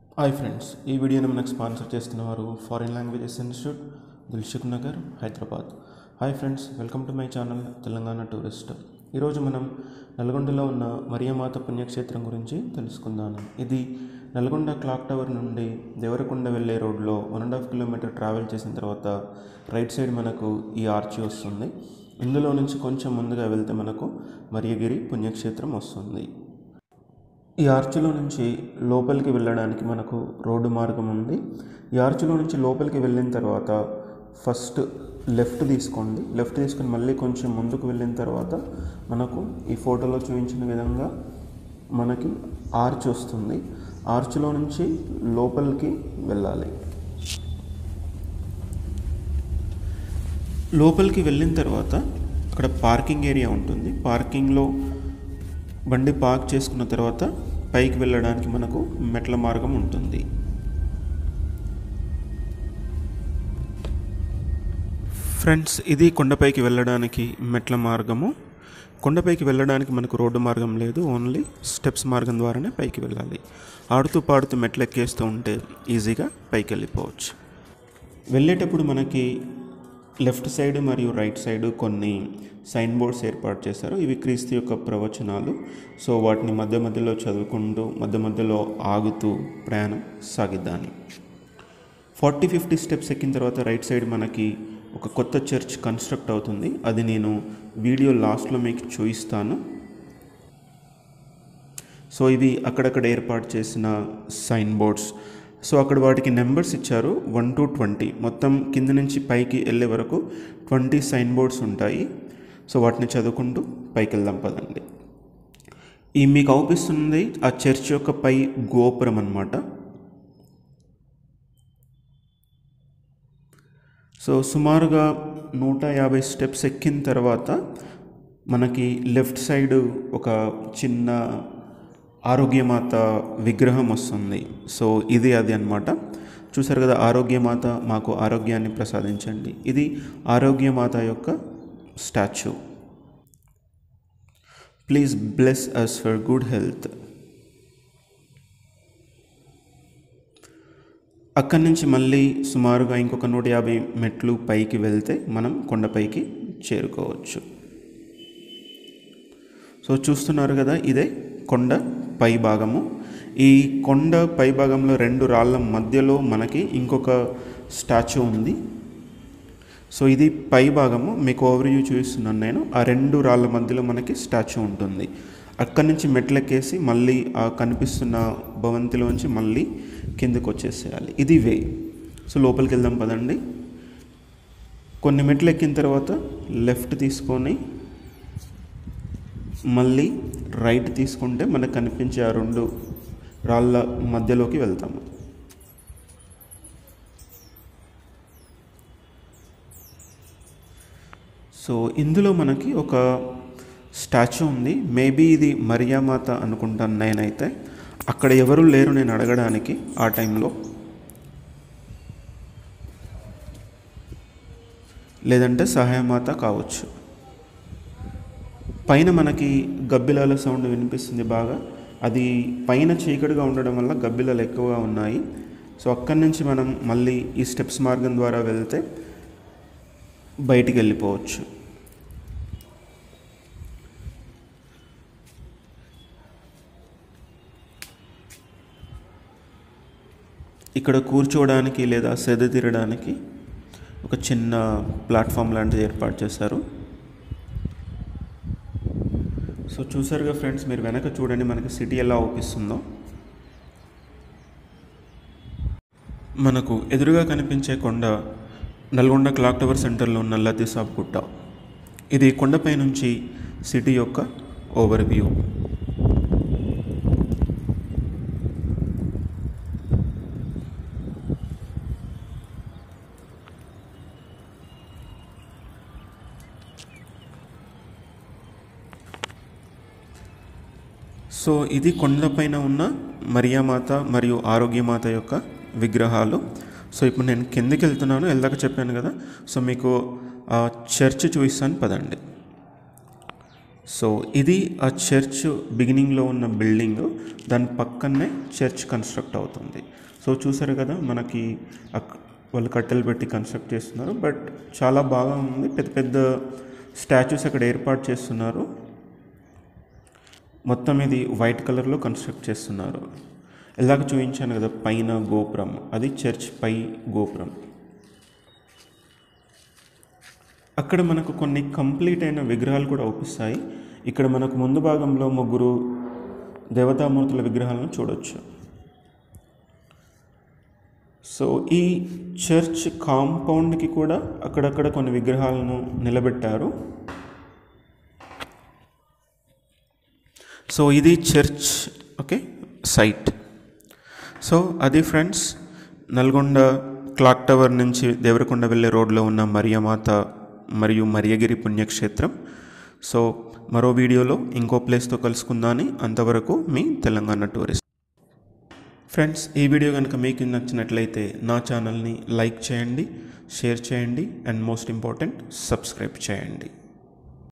hi friends ఈ వీడియోని మనకు స్పాన్సర్ చేస్తున్న వారు foreign languages institute Dilsukh Nagar Hyderabad hi friends welcome to my channel Telangana tourist ఈరోజు మనం నల్గొండలో ఉన్న మరియమాత పుణ్యక్షేత్రం గురించి తెలుసుకుందాం ఇది నల్గొండ క్లాక్ టవర్ నుండి దేవరకొండ వెళ్ళే రోడ్లో one and half kilometer travel చేసిన తర్వాత రైట్ సైడ్ మనకు ఈ ఆర్చి వస్తుంది ఇందులో నుంచి కొంచెం ముందుగా వెళ్తే మనకు మరియగిరి పుణ్యక్షేత్రం వస్తుంది ఈ ఆర్చిలో నుంచి లోపలికి వెళ్ళడానికి మనకు రోడ్డు మార్గం ఉంది ఈ ఆర్చిలో నుంచి లోపలికి వెళ్ళిన తర్వాత ఫస్ట్ లెఫ్ట్ తీసుకోండి లెఫ్ట్ తీసుకొని మళ్ళీ కొంచెం ముందుకు వెళ్ళిన తర్వాత మనకు ఈ ఫోటోలో చూపించిన విధంగా మనకి ఆర్చ్ వస్తుంది ఆర్చ్లో నుంచి లోపలికి వెళ్ళాలి లోపలికి వెళ్ళిన తర్వాత అక్కడ పార్కింగ్ ఏరియా ఉంటుంది పార్కింగ్లో బండి పార్క్ చేసుకున్న తర్వాత పైకి వెళ్ళడానికి మనకు మెట్ల మార్గం ఉంటుంది ఫ్రెండ్స్ ఇది కొండపైకి వెళ్ళడానికి మెట్ల మార్గము కొండపైకి వెళ్ళడానికి మనకు రోడ్డు మార్గం లేదు ఓన్లీ స్టెప్స్ మార్గం ద్వారానే పైకి వెళ్ళాలి ఆడుతూ పాడుతూ మెట్లు ఎక్కేస్తూ ఉంటే ఈజీగా పైకి వెళ్ళిపోవచ్చు వెళ్ళేటప్పుడు మనకి లెఫ్ట్ సైడ్ మరియు రైట్ సైడ్ కొన్ని సైన్ బోర్డ్స్ ఏర్పాటు చేశారు ఇవి క్రీస్తు యొక్క ప్రవచనాలు సో వాటిని మధ్య మధ్యలో చదువుకుంటూ మధ్య మధ్యలో ఆగుతూ ప్రయాణం సాగిద్దాని ఫార్టీ ఫిఫ్టీ స్టెప్స్ ఎక్కిన తర్వాత రైట్ సైడ్ మనకి ఒక కొత్త చర్చ్ కన్స్ట్రక్ట్ అవుతుంది అది నేను వీడియో లాస్ట్లో మీకు చూపిస్తాను సో ఇవి అక్కడక్కడ ఏర్పాటు చేసిన సైన్ బోర్డ్స్ సో అక్కడ వాటికి నెంబర్స్ ఇచ్చారు వన్ టు ట్వంటీ మొత్తం కింద నుంచి పైకి వెళ్ళే వరకు ట్వంటీ సైన్ బోర్డ్స్ ఉంటాయి సో వాటిని చదువుకుంటూ పైకి వెళ్దాం పదండి ఈ మీకు అవుపిస్తుంది ఆ చర్చ్ యొక్క పై గోపురం అన్నమాట సో సుమారుగా నూట యాభై స్టెప్స్ ఎక్కిన తర్వాత మనకి లెఫ్ట్ సైడ్ ఒక చిన్న ఆరోగ్యమాత విగ్రహం వస్తుంది సో ఇది అది అన్నమాట చూసారు కదా ఆరోగ్యమాత మాకు ఆరోగ్యాన్ని ప్రసాదించండి ఇది ఆరోగ్యమాత యొక్క statue please bless us for good health అక్కడి నుంచి మళ్ళీ సుమారుగా ఇంకొక నూట యాభై మెట్లు పైకి వెళ్తే మనం కొండపైకి చేరుకోవచ్చు సో చూస్తున్నారు కదా ఇదే కొండ పై భాగము ఈ కొండ పై భాగంలో రెండు రాళ్ళ మధ్యలో మనకి ఇంకొక స్టాచ్యూ ఉంది సో ఇది పై భాగము మీకు ఓవర్వ్యూ చూపిస్తున్నాను నేను ఆ రెండు రాళ్ళ మధ్యలో మనకి స్టాచ్యూ ఉంటుంది అక్కడి నుంచి మెట్లెక్కేసి మళ్ళీ ఆ కనిపిస్తున్న భవంతిలోంచి మళ్ళీ కిందకు వచ్చేసేయాలి ఇది వే సో లోపలికి వెళ్దాం పదండి కొన్ని మెట్లు ఎక్కిన తర్వాత లెఫ్ట్ తీసుకొని మళ్ళీ రైట్ తీసుకుంటే మనకు కనిపించే ఆ రెండు రాళ్ళ మధ్యలోకి వెళ్తాము సో ఇందులో మనకి ఒక స్టాచ్యూ ఉంది మేబీ ఇది మరియామాత అనుకుంటాను నేనైతే అక్కడ ఎవరు లేరు నేను అడగడానికి ఆ టైంలో లేదంటే సహాయమాత కావచ్చు పైన మనకి గబ్బిలాల సౌండ్ వినిపిస్తుంది బాగా అది పైన చీకటిగా ఉండడం వల్ల గబ్బిలాలు ఎక్కువగా ఉన్నాయి సో అక్కడి నుంచి మనం మళ్ళీ ఈ స్టెప్స్ మార్గం ద్వారా వెళ్తే బయటికి వెళ్ళిపోవచ్చు ఇక్కడ కూర్చోవడానికి లేదా సెద తీరడానికి ఒక చిన్న ప్లాట్ఫామ్ లాంటిది ఏర్పాటు చేశారు సో చూసారుగా ఫ్రెండ్స్ మీరు వెనక చూడండి మనకి సిటీ ఎలా అవుపిస్తుందో మనకు ఎదురుగా కనిపించే కొండ నల్గొండ క్లాక్ టవర్ సెంటర్లో ఉన్న లతీసాబ్ గుట్ట ఇది కొండపై నుంచి సిటీ యొక్క ఓవర్ వ్యూ సో ఇది కొండపైన ఉన్న మరియామాత మరియు ఆరోగ్యమాత యొక్క విగ్రహాలు సో ఇప్పుడు నేను కిందకి వెళ్తున్నాను వెళ్ళాక చెప్పాను కదా సో మీకు ఆ చర్చ్ చూపిస్తాను పదండి సో ఇది ఆ చర్చ్ బిగినింగ్లో ఉన్న బిల్డింగ్ దాని పక్కనే చర్చ్ కన్స్ట్రక్ట్ అవుతుంది సో చూసారు కదా మనకి అక్- వాళ్ళు కట్టెలు పెట్టి కన్స్ట్రక్ట్ చేస్తున్నారు బట్ చాలా బాగా ఉంది పెద్ద పెద్ద స్టాచ్యూస్ అక్కడ ఏర్పాటు చేస్తున్నారు మొత్తం ఇది వైట్ కలర్లో కన్స్ట్రక్ట్ చేస్తున్నారు ఇలాగ చూపించాను కదా పైన గోపురం అది చర్చ్ పై గోపురం అక్కడ మనకు కొన్ని కంప్లీట్ అయిన విగ్రహాలు కూడా అవుపిస్తాయి ఇక్కడ మనకు ముందు భాగంలో ముగ్గురు దేవతామూర్తుల విగ్రహాలను చూడొచ్చు సో ఈ చర్చ్ కాంపౌండ్కి కూడా అక్కడక్కడ కొన్ని విగ్రహాలను నిలబెట్టారు సో ఇది చర్చ్ ఓకే సైట్ సో అది ఫ్రెండ్స్ నల్గొండ క్లాక్ టవర్ నుంచి దేవరకొండ వెళ్ళే రోడ్లో ఉన్న మరియమాత మరియు మరియగిరి పుణ్యక్షేత్రం సో మరో వీడియోలో ఇంకో ప్లేస్తో కలుసుకుందాని అంతవరకు మీ తెలంగాణ టూరిస్ట్ ఫ్రెండ్స్ ఈ వీడియో కనుక మీకు నచ్చినట్లయితే నా ఛానల్ని లైక్ చేయండి షేర్ చేయండి అండ్ మోస్ట్ ఇంపార్టెంట్ సబ్స్క్రైబ్ చేయండి